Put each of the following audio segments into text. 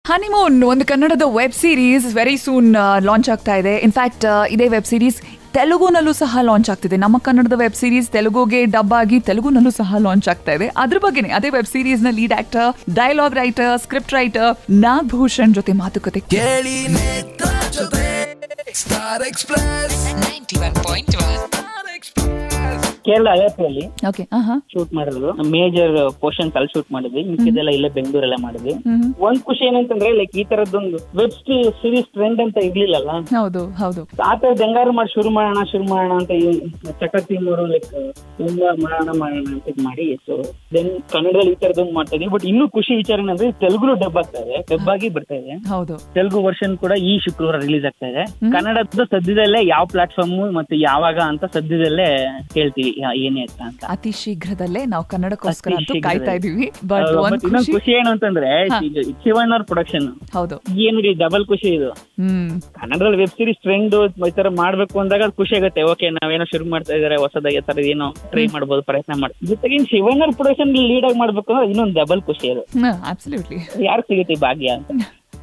Honeymoon ಒಂದು ಕನ್ನಡದ web series very soon launch ಆಗ್ತಾ ಇದೆ ಇನ್ಫ್ಯಾಕ್ಟ್ ಇದೇ ವೆಬ್ ಸೀರೀಸ್ ತೆಲುಗುನಲ್ಲೂ ಸಹ ಲಾಂಚ್ ಆಗ್ತಿದೆ ನಮ್ಮ ಕನ್ನಡದ ವೆಬ್ ಸೀರೀಸ್ ತೆಲುಗುಗೆ ಡಬ್ ಆಗಿ ತೆಲುಗುನಲ್ಲೂ ಸಹ ಲಾಂಚ್ ಆಗ್ತಾ ಇದೆ ಅದ್ರ ಬಗ್ಗೆನೇ ಅದೇ ವೆಬ್ ಸೀರೀಸ್ ನ lead actor dialogue writer script writer Nagabhushan ಜೊತೆ ಮಾತುಕತೆ ಕೇಳಿ ನೇತ್ರ ಜೊತೆ ಸ್ಟಾರ್ ಎಕ್ಸ್ಪ್ರೆಸ್ 91.1 ಕೇರಳ ಅಯೋಧ್ಯೆಯಲ್ಲಿ ಓಕೆ ಹಾ ಶೂಟ್ ಮಾಡಿರೋದು ಮೇಜರ್ ಪೋರ್ಷನ್ಸ್ ಅಲ್ಲಿ ಶೂಟ್ ಮಾಡಿದ್ವಿ ಮಿಕ್ಕಿದೆಲ್ಲ ಇಲ್ಲೇ ಬೆಂಗಳೂರಲ್ಲೇ ಮಾಡಿದ್ವಿ ಹ್ಮ್ ಒಂದ್ ಖುಷಿ ಏನಂತಂದ್ರೆ ಲೈಕ್ ಈ ತರದೊಂದು ವೆಬ್ ಸೀರೀಸ್ ಟ್ರೆಂಡ್ ಅಂತ ಇರ್ಲಿಲ್ಲಲ್ಲ ಹೌದು ಹೌದು ಆ ತರದ್ ಹೆಂಗಾರು ಮಾಡಿ ಶುರು ಮಾಡೋಣ ಶುರು ಮಾಡೋಣ ಅಂತ ಚಕತ್ ಟೀಮ್ ಅವರು ಲೈಕ್ ತುಂಬಾ ಮಾಡೋಣ ಮಾಡೋಣ ಅಂತ ಇದ್ ಮಾಡಿ ಸೊ ದೆನ್ ಕನ್ನಡದಲ್ಲಿ ಈ ತರದೊಂದು ಮಾಡ್ತಾ ಇದೀವಿ ಬಟ್ ಇನ್ನೂ ಖುಷಿ ವಿಚಾರ ಏನಂದ್ರೆ ತೆಲುಗು ಡಬ್ ಆಗ್ತಾ ಇದೆ ಡಬ್ ಆಗಿ ಬರ್ತಾ ಇದೆ ಹೌದು ತೆಲುಗು ವರ್ಷನ್ ಕೂಡ ಈ ಶುಕ್ರವಾರ ರಿಲೀಸ್ ಆಗ್ತಾ ಇದೆ ಕನ್ನಡದ ಸದ್ಯದಲ್ಲೇ ಯಾವ ಪ್ಲಾಟ್ಫಾರ್ಮ್ ಮತ್ತೆ ಯಾವಾಗ ಅಂತ ಸದ್ಯದಲ್ಲೇ ಹೇಳ್ತೀವಿ ಯಾ- ಏನೇ ಅಂತ ಅಂತ ಅತಿ ಶೀಘ್ರದಲ್ಲೇ ನಾವು ಕನ್ನಡಕ್ಕೋಸ್ಕರ ಅತಿ ಅಂತೂ ಶೀಘ್ರದಲ್ಲೇ. ಕಾಯ್ತಾ ಇದೀವಿ ಬಟ್ ಆ, ಒಂದ್ but ಇನ್ನೊಂದ್ ಖುಷಿ ಖುಷಿ ಏನು ಅಂತಂದ್ರೆ ಹಾ. ಈಗ ಶಿವಣ್ಣ ಅವ್ರ ಪ್ರೊಡಕ್ಷನ್ ಹೌದು ಏನು ಡಬಲ್ ಖುಷಿ ಇದು ಹ್ಮ್ ಕನ್ನಡದಲ್ಲಿ ವೆಬ್ ಸೀರೀಸ್ ಟ್ರೆಂಡ್ ಈ ತರ ಮಾಡ್ಬೇಕು ಅಂದಾಗ ಅದು ಖುಷಿ ಆಗುತ್ತೆ ಓಕೆ ನಾವೇನೋ ಶುರು ಮಾಡ್ತಾ ಇದಾರೆ ಹೊಸದಾಗಿ ಆ ತರ ಏನೋ ಟ್ರೈ ಮಾಡ್ಬೋದು ಪ್ರಯತ್ನ ಮಾಡಿ ಜೊತೆಗೆ ಇನ್ ಶಿವಣ್ಣ ಅವ್ರ ಪ್ರೊಡಕ್ಷನ್ ಲೀಡ್ ಆಗಿ ಮಾಡ್ಬೇಕು ಅಂದ್ರೆ ಇನ್ನೊಂದು ಡಬಲ್ ಖುಷಿ ಅದು ಅಬ್ಸಲ್ಯೂಟ್ಲಿ ಯಾರು ಸಿಗುತ್ತೆ ಈ ಭಾಗ್ಯ ಅಂತ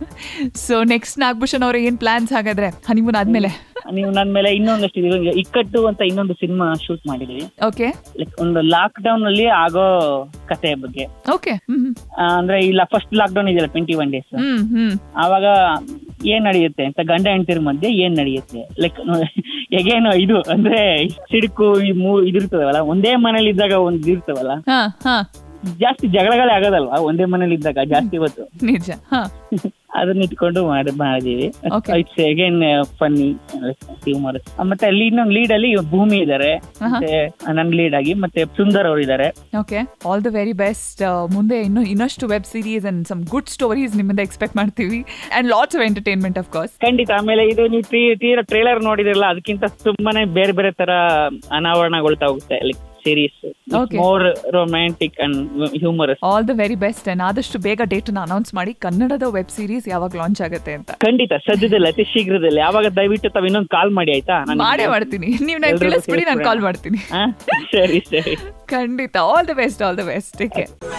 ಸೊ ನೆಕ್ಸ್ಟ್ ನಾಗಭೂಷಣ್ ಅವ್ರ ಏನ್ ಪ್ಲಾನ್ಸ್ ಹಾಗಾದ್ರೆ ಹನಿಮೂನ್ ಆದ್ಮೇಲೆ ನೀವು ನನ್ ಮೇಲೆ ಇನ್ನೊಂದಷ್ಟು ಇದು ಈಗ ಇಕ್ಕಟ್ಟು ಅಂತ ಇನ್ನೊಂದು ಸಿನಿಮಾ ಶೂಟ್ ಮಾಡಿದೀವಿ ಓಕೆ ಲೈಕ್ ಒಂದು ಲಾಕ್ ಡೌನ್ ಅಲ್ಲಿ ಆಗೋ ಕಥೆ ಬಗ್ಗೆ ಓಕೆ ಹ್ಮ್ ಆ, ಅಂದ್ರೆ ಇಲ್ಲ ಫಸ್ಟ್ ಲಾಕ್ ಡೌನ್ ಇದೆಯಲ್ಲ twenty one days hmm hmm ಆವಾಗ ಏನ್ ನಡೆಯುತ್ತೆ ಅಂತ ಗಂಡ ಹೆಂಡತಿರ ಮಧ್ಯೆ ಏನ್ ನಡೆಯುತ್ತೆ ಲೈಕ್ ಹೇಗೇನು ಇದು ಅಂದ್ರೆ ಸಿಡುಕು ಈ ಮೂ ಇದಿರ್ತದಲ್ಲ ಒಂದೇ ಮನೇಲಿ ಇದ್ದಾಗ ಒಂದ್ ಇರ್ತವಲ್ಲ ಹಾ ಹಾ ಜಾಸ್ತಿ ಜಗಳಗಳೇ ಆಗೋದಲ್ವಾ ಒಂದೇ ಮನೇಲಿ ಇದ್ದಾಗ ಜಾಸ್ತಿ ಹೊತ್ತು ನಿಜ ಹಾ ಅದನ್ನ ಇಟ್ಕೊಂಡು ಮಾಡಿ ಮಾಡಿದೀವಿ Okay. It's again funny humour ಮತ್ತೆ ಅಲ್ಲಿ ಇನ್ನೊಂದು ಲೀಡ್ ಅಲ್ಲಿ ಭೂಮಿ ಇದಾರೆ ಮತ್ತೆ ನನ್ ಲೀಡ್ ಆಗಿ ಮತ್ತೆ ಸುಂದರ್ ಅವರು ಇದಾರೆ okay all the very best ಮುಂದೆ ಇನ್ನು ಇನ್ನಷ್ಟು web series and some good stories ನಿಮ್ಮಿಂದ ಎಕ್ಸ್ಪೆಕ್ಟ್ ಮಾಡ್ತೀವಿ and lots of entertainment of course ಖಂಡಿತ ಆಮೇಲೆ ಇದು ನೀವು ತೀರಾ ಟ್ರೇಲರ್ ನೋಡಿದಿರಲ್ಲ ಅದಕ್ಕಿಂತ ತುಂಬಾನೇ ಬೇರೆ ಬೇರೆ ತರ ಅನಾವರಣಗೊಳ್ತಾ ಹೋಗುತ್ತೆ like series Okay. More romantic and humorous all the very best and ಆದಷ್ಟು ಬೇಗ ಡೇಟ್ ಅನೌನ್ಸ್ ಮಾಡಿ ಕನ್ನಡದ ವೆಬ್ ಸೀರೀಸ್ ಯಾವಾಗ ಲಾಂಚ್ ಆಗುತ್ತೆ ಅಂತ ಖಂಡಿತ ಸದ್ಯದಲ್ಲಿ ಅತಿ ಶೀಘ್ರದಲ್ಲಿ ಯಾವಾಗ ದಯವಿಟ್ಟು ತಾವ್ ಇನ್ನೊಂದು ಕಾಲ್ ಮಾಡಿ ಆಯ್ತಾ ನಾನು ಮಾಡೇ ಮಾಡ್ತೀನಿ ನೀವು ನಾನು ಎಲ್ರಿಗೂ ತಿಳಿಸ್ಬಿಡಿ ನಾನು ತಿಳಿಸ್ಬಿಡೋಣ. ಕಾಲ್ ಮಾಡ್ತೀನಿ ಹಾ? ಸರಿ ಸರಿ ಖಂಡಿತ all the best all the best take care